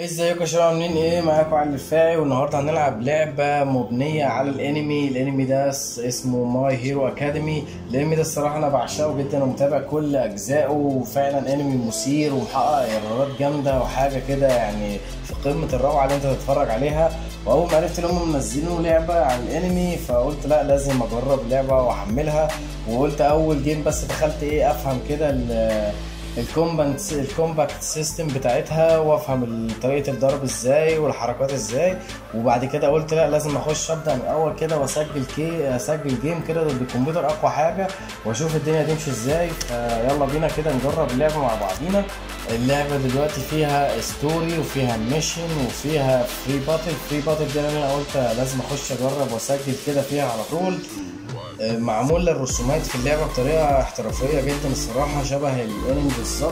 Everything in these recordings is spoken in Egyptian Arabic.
ازيكم يا شباب عاملين ايه معاكم علي الرفاعي والنهارده هنلعب لعبه مبنيه على الانمي الانمي ده اس- اسمه ماي هيرو اكاديمي الانمي ده الصراحه انا بعشقه جدا ومتابع كل اجزائه وفعلا انمي مثير ومحقق ايرادات جامده وحاجه كده يعني في قمه الروعه اللي انت تتفرج عليها واول ما عرفت ان هم منزلين لعبه عن الانمي فقلت لا لازم اجرب اللعبه واحملها وقلت اول جيم بس دخلت ايه افهم كده ال- الكومباكت الكومباكت سيستم بتاعتها وافهم ال- طريقه الضرب ازاي والحركات ازاي وبعد كده قلت لا لازم اخش ابدا من الاول كده واسجل كي اسجل جيم كده ضد الكمبيوتر اقوى حاجه واشوف الدنيا تمشي ازاي فيلا بينا كده نجرب اللعبه مع بعضينا اللعبه دلوقتي فيها ستوري وفيها ميشن وفيها فري باتل فري باتل دي انا قلت لازم اخش اجرب واسجل كده فيها على طول معمول الرسومات في اللعبه بطريقه احترافيه جدا الصراحه شبه الانمي بالظبط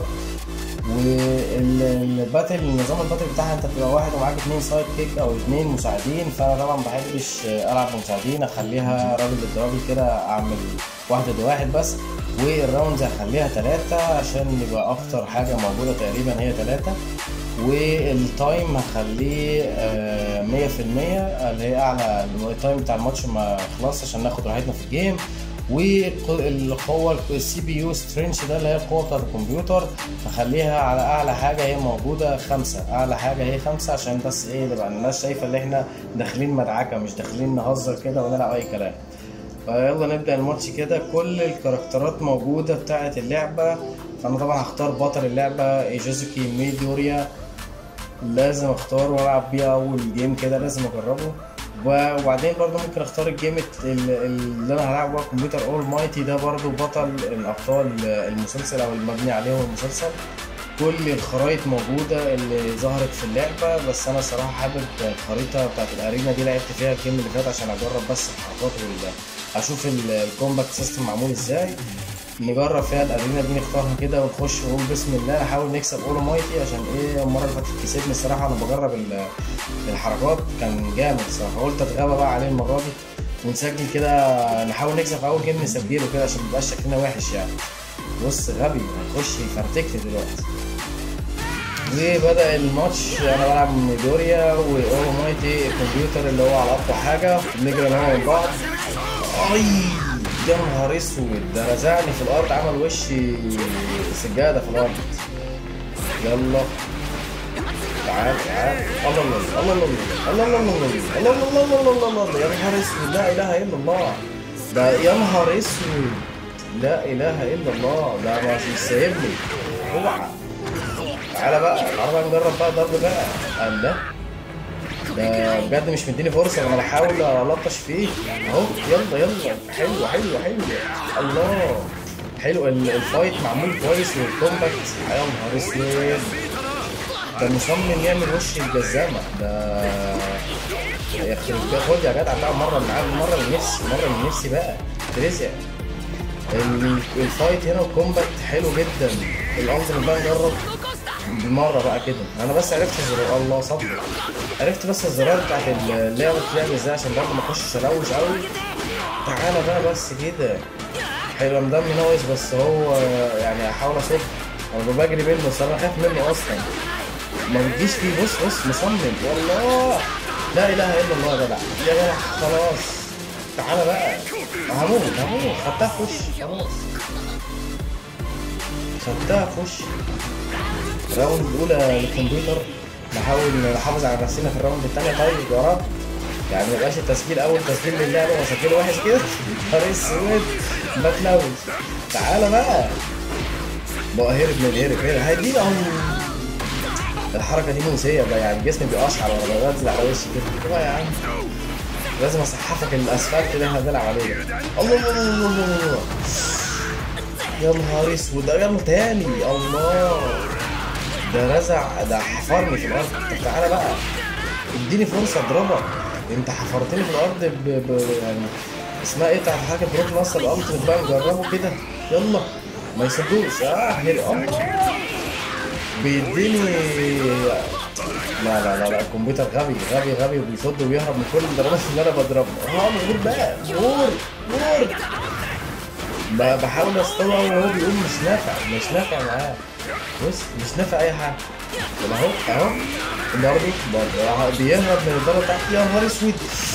والباتل نظام الباتل بتاعها انت بتبقى واحد ومعاك اتنين سايد كيك او اتنين مساعدين فانا طبعا بحبش العب بمساعدين اخليها راجل ضد راجل كده اعمل واحد ضد واحد بس والراوندز هخليها تلاتة عشان يبقى اكتر حاجة موجودة تقريبا هي تلاتة والتايم هخليه آه، مية في المية اللي هي اعلى التايم بتاع الماتش ما خلاص عشان ناخد راحتنا في الجيم والقوة السي بي يو سترينش ده اللي هي القوة بتاعت الكمبيوتر بخليها على أعلى حاجة هي موجودة خمسة أعلى حاجة هي خمسة عشان بس إيه نبقى الناس شايفة إن إحنا داخلين مدعكة مش داخلين نهزر كده ونلعب أي كلام فيلا نبدأ الماتش كده كل الكاركترات موجودة بتاعة اللعبة فأنا طبعا هختار بطل اللعبة ايجوزوكي ميدوريا لازم اختار والعب بيه اول جيم كده لازم اجربه وبعدين برضه ممكن اختار الجيم الت- ال- اللي انا هلعبه بقى كمبيوتر اول مايتي ده برضه بطل الابطال المسلسل او المبني عليهم المسلسل كل الخرايط موجودة اللي ظهرت في اللعبة بس أنا صراحة حابب الخريطة بتاعت الأرينا دي لعبت فيها الجيم اللي فات عشان أجرب بس الحركات وال أشوف ال- الكومباكت سيستم معمول إزاي نجرب فيها الارينا دي نختارها كده ونخش ونقول بسم الله نحاول نكسب اولو مايتي عشان ايه المره اللي فاتت كسبني الصراحه انا بجرب ال- الحركات كان جامد الصراحه قلت اتغابى بقى عليه المره دي ونسجل كده نحاول نكسب في اول جيم نسجله كده عشان ميبقاش شكلنا وحش يعني بص غبي هيخش يفرتكني دلوقتي وبدا الماتش انا بلعب من ميدوريا واولو مايتي الكمبيوتر اللي هو على اقوى حاجه بنجري انا من بعض اي يا نهار اسود ده رزعني في الارض عمل وشي سجاده في الارض يلا تعال تعال الله الله الله الله الله الله الله الله الله الله الله الله يا نهار اسود لا اله الا الله ده يا نهار اسود لا اله الا الله ده ما مش سايبني اوعى تعالى بقى تعالى بقى نجرب بقى ضرب بقى قال ده ده بجد مش مديني فرصه انا بحاول الطش فيه اهو يلا يلا حلو حلو حلو الله حلو ال- الفايت معمول كويس والكومباكت يا نهار اسود ده مصمم يعمل وش الجزامه ده يخرب بيه خد يا جدع بقى مره من عندي مره من نفسي مره من نفسي بقى ترزع ال- الفايت هنا والكومباكت حلو جدا الالتيميت بقى نجرب بالمره بقى كده انا بس عرفت الزرار الله صبر عرفت بس الزرار بتاعت اللعبه بتلعب ازاي عشان برضه ما اخشش الوش قوي تعالى بقى بس كده حلو أنا دمي ناقص بس هو يعني هحاول اصد انا بجري منه بس انا خايف منه اصلا ما بتجيش فيه بص بص مصمم والله لا اله الا الله يا جدع يا جدع خلاص تعالى بقى هموت هموت خدتها في وشي خلاص خدتها في وشي الراوند الاولى للكمبيوتر نحاول نحافظ على نفسنا في الراوند الثانيه طيب يا رب يعني ما يبقاش التسجيل اول تسجيل للعبه وسجله وحش كده نهار اسود بتلوث تعالى بقى بقى هرب من الهرب هرب هيدينا اهو الحركه دي مؤذيه بقى يعني الجسم بيقشعر وانا بنزل على وشي كده كده يا عم لازم اصحفك الاسفلت اللي احنا بنلعب عليه الله الله الله الله الله الله يا نهار اسود ده يلا تاني الله ده رزع ده حفرني في الارض طب تعالى بقى اديني فرصه اضربك انت حفرتني في الارض ب... ب... يعني اسمها ايه بتاعت حاجه بروك نصر الالتيميت بقى نجربه كده يلا ما يصدوش اه هري الله بيديني لا لا لا لا الكمبيوتر غبي غبي غبي وبيصد وبيهرب من كل الضربات اللي انا بضربها اه غور بقى غور غور ب- بحاول استوعب وهو بيقول مش نافع مش نافع معاه بص مش نافع اي حاجه طب اهو اهو برضه برضه بيهرب من الضربه بتاعتي يا نهار اسود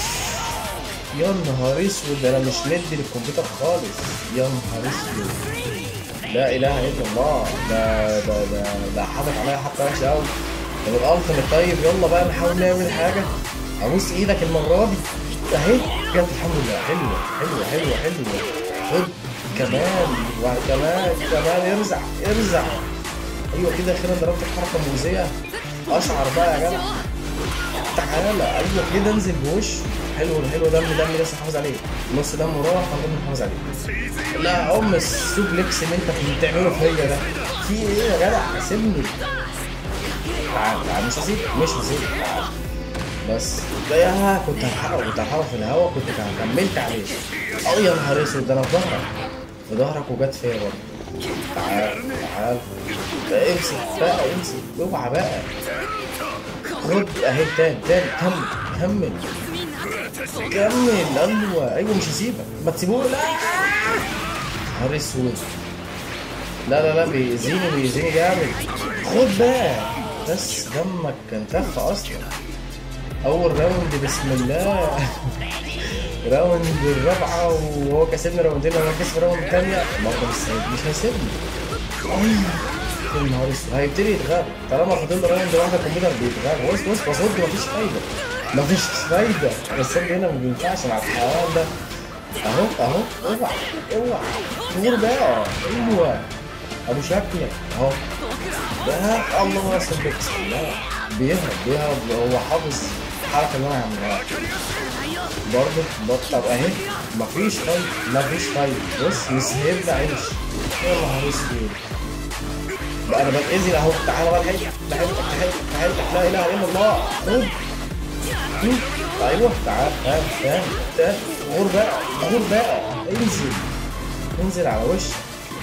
يا نهار اسود انا مش مدي للكمبيوتر خالص يا نهار اسود لا اله الا الله ده ده ده ده حاطط عليا حتى وحشه قوي طب الالتيميت طيب يلا بقى نحاول نعمل حاجه ابوس ايدك المره دي اهي جت الحمد لله حلوه حلوه حلوه حلوه خد كمان وكمان كمان ارزع ارزع ايوه كده اخيرا ضربت حركه مؤذيه اشعر بقى يا جدع تعالى ايوه كده انزل بوش حلو حلو دم دم لسه حافظ عليه نص دم وراح فضل حافظ عليه لا ام السوبلكس اللي انت كنت بتعمله فيا ده في ايه يا جدع سيبني تعال تعال مش هسيب مش هسيب تعال بس ده يا كنت هلحقه كنت هلحقه في الهوا كنت كملت عليه اه يا نهار اسود ده انا في ظهرك في ظهرك وجت فيا برضه تعال تعال امسك بقى امسك اوعى بقى خد اهي تاني تاني كمل كمل كمل ايوه ايوه مش هسيبك ما تسيبوه لا نهار اسود لا لا لا بيأذيني بيأذيني جامد خد بقى بس دمك كان كف اصلا اول راوند بسم الله راوند الرابعه وهو كسبني راوندين لما كسب راوند الثانيه برضه مش مش هيسيبني يا نهار اسود هيبتدي يتغاب طالما فاضل له راوند واحده الكمبيوتر بيتغاب بص بص بصد مفيش فايده مفيش فايده الصد هنا ما بينفعش مع الحيوان ده اهو اهو اوعى اوعى طور بقى ايوه ابو شكل اهو ده الله سبحانه الله بيهرب بيهرب هو حافظ الحركه اللي انا هعملها برضه برضه طب اهي مفيش فايده مفيش فايده بص مش هيبدا عيش يا نهار اسود بقى انا بتاذي اهو تعالى بقى لحقتك لحقتك لحقتك لحقتك لا اله الا الله خد خد. ايوه تعال تعال تعال تعال غور بقى غور بقى انزل انزل على وشك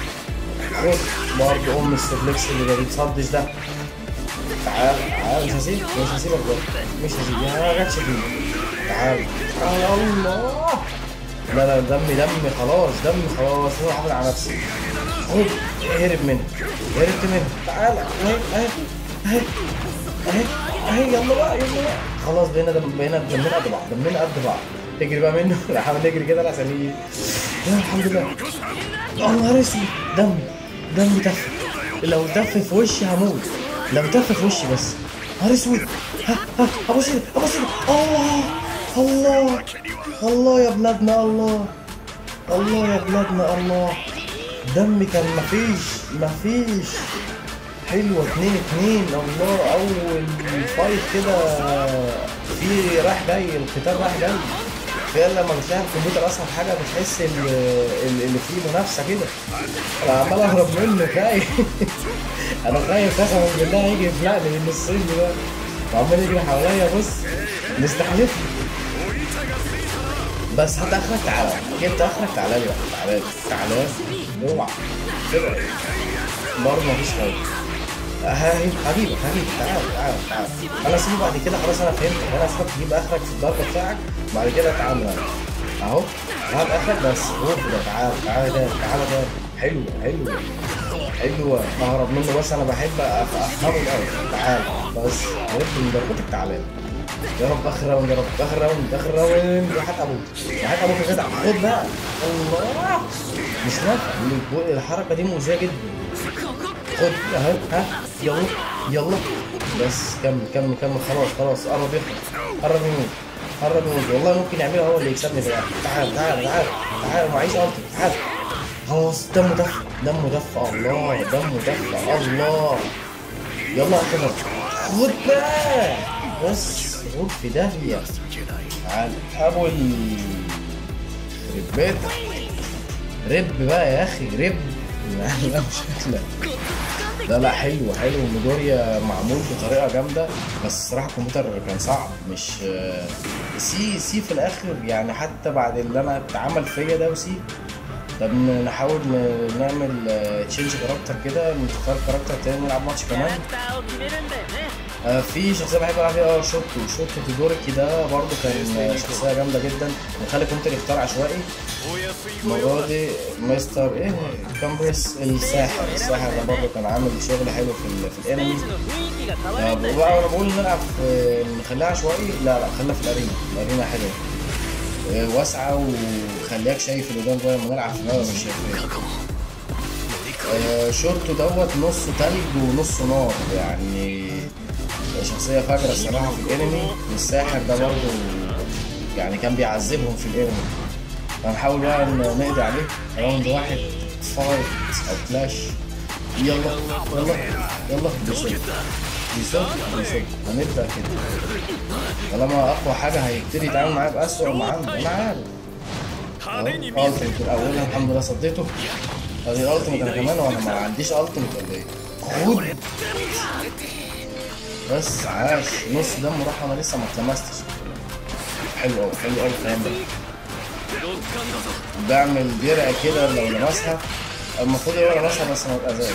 خد برضه ام السوبلكس اللي ما بيتصدش ده تعال تعال مش هسيب مش هسيبك بقى مش هسيب يا ما جاتش فيه تعال تعال الله لا لا دمي دمي خلاص دمي خلاص انا حافظ على نفسي خد هرب منه هربت منه تعال اهي اهي اهي اهي اهي يلا بقى يلا بقى خلاص بقينا دم بقينا دمنا قد بعض دمنا قد بعض نجري بقى منه نحاول نجري كده عشان يجي لا الحمد لله يا نهار اسود دم دم تف لو تف في وشي هموت لو تف في وشي بس نهار اسود ها ها ابوس ايدك ابوس ايدك الله الله الله يا بلادنا الله الله يا بلادنا الله دم كان مفيش مفيش حلوة اتنين اتنين الله أول فايت كده في رايح جاي القتال رايح جاي فعلا لما بتلاقي الكمبيوتر أصعب حاجة بتحس ال- ال- اللي فيه منافسة كده أنا عمال أهرب منه خايف أنا خايف قسما بالله هيجي يفلقني من الصين ده وعمال يجري حواليا بص مستحلفني بس حتى اخرك تعالى جبت اخرك تعالى لي بقى تعالى لي تعالى لي اوعى كده برضه مفيش فايده هجيب هجيبك هجيبك تعال تعال تعال انا اسيبه بعد كده خلاص انا فهمت انا اسيبك تجيب اخرك في الضرب بتاعك بعد كده تعال معايا اهو هات اخرك بس روح كده تعال تعال تاني تعال تاني حلوه حلوه حلوه اهرب منه بس انا بحب أف- افهمه الاول تعال بس عرفت من ضربتك تعالى يا رب اخر راوند يا رب اخر راوند اخر راوند يا حد ابوك يا حد ابوك يا جدع خد بقى الله مش نافع الب- الحركه دي مؤذيه جدا خد اهي ها يلا يلا بس كمل كمل كمل خلاص خلاص قرب يخلص قرب يموت قرب يموت والله ممكن يعملها هو اللي يكسبني في الاخر تعال تعال تعال تعال معيش التي تعال خلاص دمه دفى دمه دفى الله دمه دفى الله يلا اخر مرة. خد بقى بس غور في داهية تعال ابو ال رب بيتك رب بقى يا اخي رب لا مش شكلك لا لا حلو حلو ميدوريا معمول بطريقه جامده بس الصراحه الكمبيوتر كان صعب مش سي سي في الاخر يعني حتى بعد اللي انا اتعمل فيا ده وسي طب نحاول ن- نعمل تشينج كاركتر كده نختار كاركتر تاني نلعب ماتش كمان キャラクターを決めるんだよね آه، في شخصيه بحب العب بيها اه شوتو شوتو تودوريكي ده برضه كان شخصيه جامده جدا بيخلي كونتر يختار عشوائي المره دي مستر ايه كامبريس الساحر الساحر ده برضه كان عامل شغل حلو في ال- في الانمي 雰囲気が可 آه، 愛い بقى انا بقول نلعب في نخليها عشوائي لا لا خليها في الارينا الارينا حلوه آه، واسعه وخليك شايف اللي قدام جوه لما نلعب في الملعب مش شايفين آه، شورتو دوت نصه تلج ونصه نار يعني شخصية فاجرة الصراحة في الانمي والساحر ده برضه يعني كان بيعذبهم في الانمي هنحاول بقى ن- نقضي عليه راوند واحد فايت او كلاش يلا يلا يلا بيصد بيصد بيصد هنبدأ كده طالما اقوى حاجة هيبتدي يتعامل معايا بأسوأ ما عنده انا عارف التيمت في الاول الحمد لله صديته ادي التيمت انا كمان وانا ما عنديش التيمت ولا ايه خد بس عاش نص دم راح انا لسه ما اتلمستش حلو قوي حلو قوي الكلام ده بعمل درع كده لو لمسها المفروض هو لمسها بس ما اتأذاش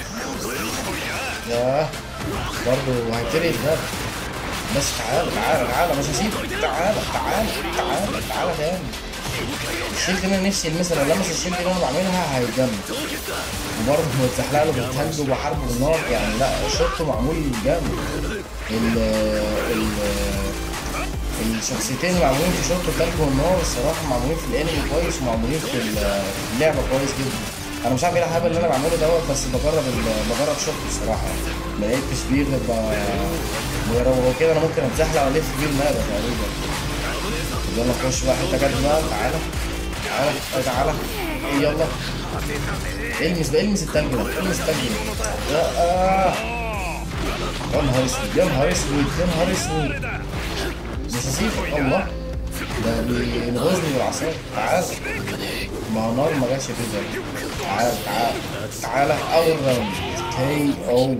ياه برضه هيبتدي يتغاب بس تعالى تعالى تعالى مش هسيبك تعالى تعالى تعالى تعالى تاني الشيلد اللي انا نفسي يلمسها لو لمس الشيلد اللي انا بعملها هيتجمد وبرضه متزحلق له بالثلج وبحاربه بالنار يعني لا شوطه معمول جامد ال ال الشخصيتين اللي معمولين في شوط الثلج والنار الصراحه معمولين في الانمي كويس ومعمولين في ال- في اللعبه كويس جدا انا مش عارف ايه الهبل اللي انا بعمله دوت بس بجرب ال- بجرب شوط الصراحه ما لقيتش فيه غير ب- بجربه هو كده انا ممكن اتزحلق والف بيه المابا تقريبا يلا نخش بقى حته جد بقى تعالى تعالى تعالى يلا المس بقى المس التلج ده المس التلج ده يا آه. يا نهار اسود يا نهار اسود يا نهار اسود مش هسيبك الله ده بينغزني بالعصاية تعال ما هو نار ما جاتش كده تعال تعال تعال اول راوند كي او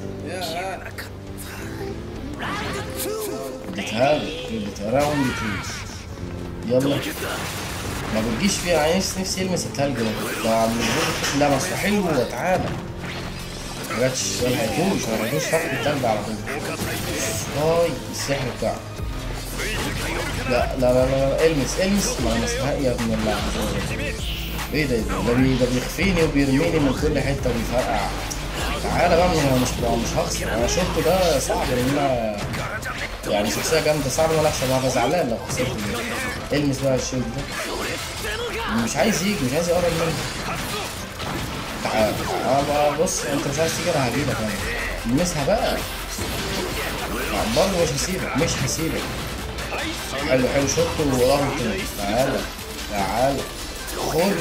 بتهاب راوند 2 يلا ما بتجيش فيها عايز نفسي يلمس التلج ده ده من غير لا بس حلو تعالى ما جاتش ما لحقتوش ما لحقتوش فك التلج على طول هاي السحر بتاعه لا لا لا لا المس المس ما لمسها يا ابن الله ايه ده ده بي- ده بيخفيني وبيرميني من كل حته وبيفرقع تعالى بقى من مش مش هخسر انا شفته ده صعب ان انا يعني شخصيه جامده صعب ان انا اخسر هبقى زعلان لو خسرت منه. المس بقى الشيلد ده مش عايز يجي مش عايز يقرب مني تعال تعال بقى بص انت مش عايز تيجي انا هجيبك انا المسها بقى برضه مش هسيبك مش هسيبك حلو حلو شوط وراه تاني تعالى تعالى خد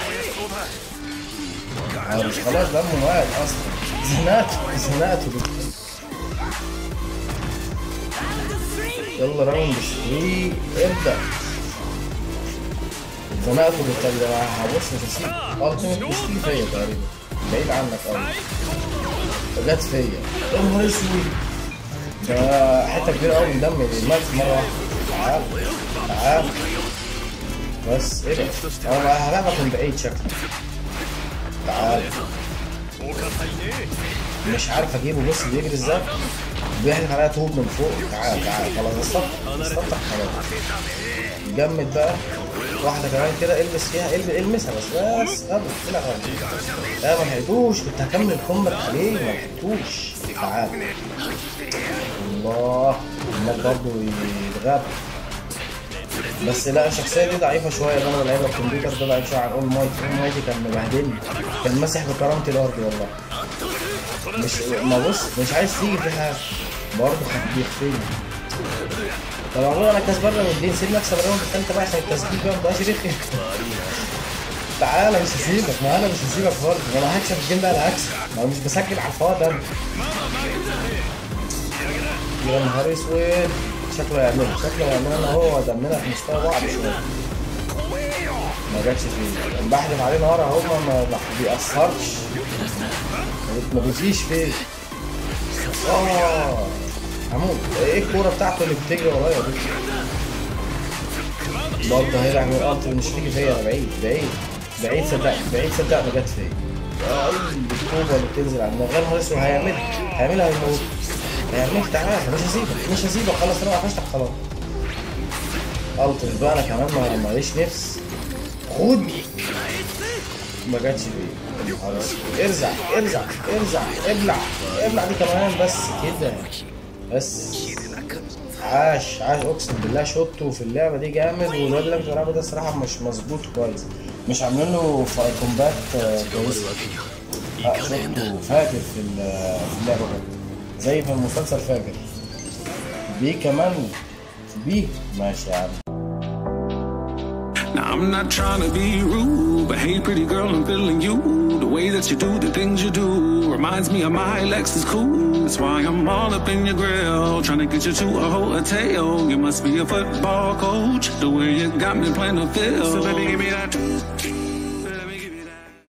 آه، مش خلاص دمه واقع اصلا زنقته زنقته يلا راوند 3 ابدا زنقته بالتالي ده هبص مش هسيب التيمت مش تيجي فيا تقريبا بعيد عنك قوي جت فيا يا نهار اسود ده حته كبيره قوي من دمي مات مره واحده تعال تعال بس ايه ده؟ انا هلعبك من بعيد شكلي تعال مش عارف اجيبه بص بيجري ازاي بيحدف عليا طوب من فوق تعال تعال خلاص استطح استطح خلاص جمد بقى واحدة كمان كده البس فيها البس المسها بس بس غلط طلع غلط لا ما لحقتوش كنت هكمل الكومبات عليه ما لحقتوش تعال الله الناس برضه يتغاب بس لا الشخصية دي ضعيفة شوية اللي انا بلعبها الكمبيوتر ده ضعيف شوية عن اول مايتي اول مايتي كان مبهدلني كان ماسح بكرامتي الارض والله مش ما بص مش عايز تيجي في حاجة برضه بيخفيني طب عموما انا كسبان راوندين سيبني اكسب الراوند الثالثة بقى عشان التسجيل بقى مبقاش رخم تعالى مش هسيبك ما انا مش هسيبك برضه ما انا هكسب الجيم ده انا هكسب ما أنا مش بسجل على الفاضي انا يا نهار اسود شكله يعملها شكله يعملها انا هو دمنا في مستوى بعض شويه ما جاتش فيه لما بحدف عليه نار اهو ما ما ما بيأثرش ما بيجيش فيه اه هموت ايه الكوره بتاعته اللي بتجري ورايا دي برضه هيلعب من الارض مش تيجي فيا انا بعيد بعيد بعيد صدقني بعيد صدقني جت فيا اي الكوبا اللي بتنزل على دماغي غير ما اسمه هيعملها هيعملها هيموت يعني تعالى مش هسيبك مش هسيبك خلاص انا قفشتك خلاص الطف بقى انا كمان ما ماليش نفس خد ما جاتش فيه خلاص ارزع ارزع ارزع ابلع ابلع دي كمان بس كده بس عاش عاش اقسم بالله شوطه في اللعبه دي جامد والواد اللي انا كنت بلعبه ده الصراحه مش مظبوط كويس مش عاملين له فا- كومبات آه، كويس اه شفته فاجر في ال- في اللعبه ده زي في المسلسل فاجر بيه كمان بيه ماشي يا عم Now I'm not trying to be rude, but hey, pretty girl, I'm feeling you. The way that you do the things you do reminds me of my Lexus cool. That's why I'm all up in your grill, trying to get you to a hotel. You must be a football coach, the way you got me playing the field. So baby, give me that.